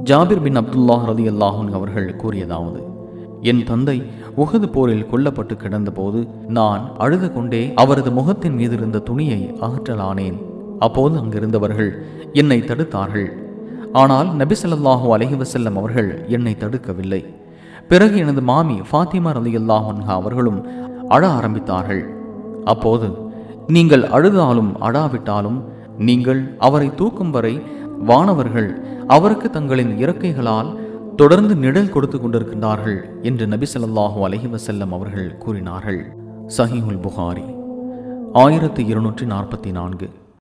ஜாபிர் பின் அப்துல்லாஹ் ரதி அல்லாஹன் அவர்கள் கூறியதாவது என் தந்தை உகது போரில் கொல்லப்பட்டு கிடந்தபோது நான் அழுது கொண்டே அவரது முகத்தின் மீது இருந்த துணியை அகற்றலானேன் அப்போது அங்கிருந்தவர்கள் என்னை தடுத்தார்கள் ஆனால் நபி ஸல்லல்லாஹு அலைஹி வஸல்லம் அவர்கள் என்னை தடுக்கவில்லை பிறகு எனது மாமி ஃபாத்திமா ரலியல்லாஹு அன்ஹா அவர்களும் அழ ஆரம்பித்தார்கள் அப்போது நீங்கள் அழுதாலும் அழாவிட்டாலும் நீங்கள் அவரை தூக்கும் வரை வானவர்கள் அவருக்கு தங்களின் இறக்கைகளால் தொடர்ந்து நிழல் கொடுத்து கொண்டிருக்கின்றார்கள் என்று நபி ஸல்லல்லாஹு அலைஹி வஸல்லம் அவர்கள் கூறினார்கள் சஹீஹுல் புகாரி ஆயிரத்தி இருநூற்றி நாற்பத்தி நான்கு